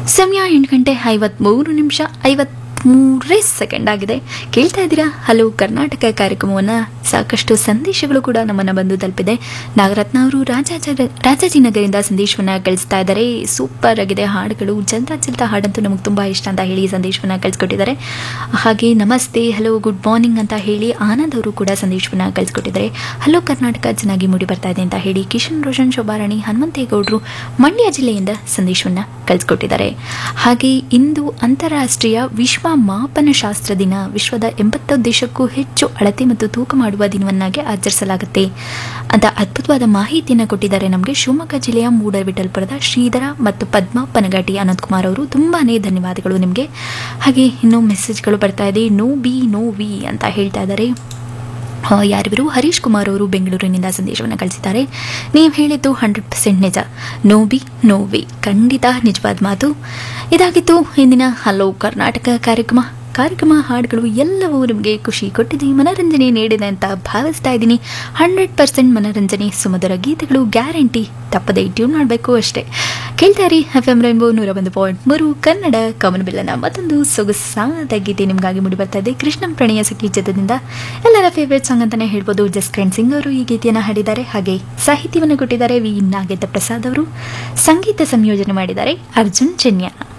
ಸಮಯ ಎಂಟು ಗಂಟೆ ಐವತ್ಮೂರು ನಿಮಿಷ ಐವತ್ಮೂರೇ ಸೆಕೆಂಡ್ ಆಗಿದೆ ಕೇಳ್ತಾ ಇದ್ದೀರಾ ಹಲೋ ಕರ್ನಾಟಕ ಕಾರ್ಯಕ್ರಮವನ್ನು ಸಾಕಷ್ಟು ಸಂದೇಶಗಳು ಕೂಡ ನಮ್ಮನ್ನು ಬಂದು ತಲುಪಿದೆ ನಾಗರತ್ನ ಅವರು ರಾಜಾಜ ರಾಜಾಜಿನಗರಿಂದ ಸಂದೇಶವನ್ನು ಕಳಿಸ್ತಾ ಇದ್ದಾರೆ ಸೂಪರ್ ಆಗಿದೆ ಹಾಡುಗಳು ಚಂದ ಚಂದ ಹಾಡಂತೂ ನಮಗೆ ತುಂಬ ಇಷ್ಟ ಅಂತ ಹೇಳಿ ಸಂದೇಶವನ್ನು ಕಳಿಸ್ಕೊಟ್ಟಿದ್ದಾರೆ ಹಾಗೆ ನಮಸ್ತೆ ಹಲೋ ಗುಡ್ ಮಾರ್ನಿಂಗ್ ಅಂತ ಹೇಳಿ ಆನಂದ್ ಅವರು ಕೂಡ ಸಂದೇಶವನ್ನು ಕಳಿಸ್ಕೊಟ್ಟಿದ್ದಾರೆ ಹಲೋ ಕರ್ನಾಟಕ ಚೆನ್ನಾಗಿ ಮೂಡಿ ಬರ್ತಾ ಇದೆ ಅಂತ ಹೇಳಿ ಕಿಶನ್ ರೋಷನ್ ಶೋಭಾರಾಣಿ ಹನುಮಂತೇಗೌಡರು ಮಂಡ್ಯ ಜಿಲ್ಲೆಯಿಂದ ಸಂದೇಶವನ್ನು ಕಳಿಸ್ಕೊಟ್ಟಿದ್ದಾರೆ ಹಾಗೆ ಇಂದು ಅಂತಾರಾಷ್ಟ್ರೀಯ ವಿಶ್ವ ಮಾಪನ ಶಾಸ್ತ್ರ ದಿನ ವಿಶ್ವದ ಎಂಬತ್ತು ದೇಶಕ್ಕೂ ಹೆಚ್ಚು ಅಳತೆ ಮತ್ತು ತೂಕ ಮಾಡುವ ದಿನವನ್ನಾಗಿ ಆಚರಿಸಲಾಗುತ್ತೆ ಅಂತ ಅದ್ಭುತವಾದ ಮಾಹಿತಿಯನ್ನು ಕೊಟ್ಟಿದ್ದಾರೆ ನಮಗೆ ಶಿವಮೊಗ್ಗ ಜಿಲ್ಲೆಯ ಮೂಡವಿಠಲ್ಪುರದ ಶ್ರೀಧರ ಮತ್ತು ಪದ್ಮ ಪನಗಾಟಿ ಅನಂತ್ ಕುಮಾರ್ ಅವರು ತುಂಬಾನೇ ಧನ್ಯವಾದಗಳು ನಿಮಗೆ ಹಾಗೆ ಇನ್ನೂ ಮೆಸೇಜ್ಗಳು ಬರ್ತಾ ಇದೆ ನೋ ಬಿ ನೋ ವಿ ಅಂತ ಹೇಳ್ತಾ ಇದ್ದಾರೆ ಆ, ಯಾರಿವರು ಹರೀಶ್ ಕುಮಾರ್ ಅವರು ಬೆಂಗಳೂರಿನಿಂದ ಸಂದೇಶವನ್ನು ಕಳಿಸಿದ್ದಾರೆ ನೀವು ಹೇಳಿದ್ದು ಹಂಡ್ರೆಡ್ ಪರ್ಸೆಂಟ್ ನಿಜ ನೋ ಬಿ ನೋ ವಿ ಖಂಡಿತ ನಿಜವಾದ ಮಾತು ಇದಾಗಿತ್ತು ಇಂದಿನ ಹಲೋ ಕರ್ನಾಟಕ ಕಾರ್ಯಕ್ರಮ ಕಾರ್ಯಕ್ರಮ ಹಾಡುಗಳು ಎಲ್ಲವೂ ನಿಮಗೆ ಖುಷಿ ಕೊಟ್ಟಿದೆ ಮನರಂಜನೆ ನೀಡಿದೆ ಅಂತ ಭಾವಿಸ್ತಾ ಇದ್ದೀನಿ ಹಂಡ್ರೆಡ್ ಪರ್ಸೆಂಟ್ ಮನರಂಜನೆ ಸುಮಧುರ ಗೀತೆಗಳು ಗ್ಯಾರಂಟಿ ತಪ್ಪದೆ ಟ್ಯೂನ್ ಮಾಡಬೇಕು ಅಷ್ಟೇ ಕೇಳ್ತಾ ಇರಿ ಎಫ್ ಎಂ ರೈನ್ಬೋ ನೂರ ಒಂದು ಪಾಯಿಂಟ್ ಮೂರು ಕನ್ನಡ ಕಮನಬಿಲ್ಲನ ಮತ್ತೊಂದು ಸೊಗಸಾದ ಗೀತೆ ನಿಮಗಾಗಿ ಮೂಡಿ ಬರ್ತಾ ಇದೆ ಕೃಷ್ಣಂ ಪ್ರಣಯ ಸಖಿ ಚಿತ್ರದಿಂದ ಎಲ್ಲರ ಫೇವ್ರೇಟ್ ಸಾಂಗ್ ಅಂತಾನೆ ಹೇಳ್ಬೋದು ಜಸ್ಕರಣ್ ಸಿಂಗ್ ಅವರು ಈ ಗೀತೆಯನ್ನು ಹಾಡಿದ್ದಾರೆ ಹಾಗೆ ಸಾಹಿತ್ಯವನ್ನು ಕೊಟ್ಟಿದ್ದಾರೆ ವಿ ನಾಗೇಂದ್ರ ಪ್ರಸಾದ್ ಅವರು ಸಂಗೀತ ಸಂಯೋಜನೆ ಮಾಡಿದ್ದಾರೆ ಅರ್ಜುನ್ ಚೆನ್ಯ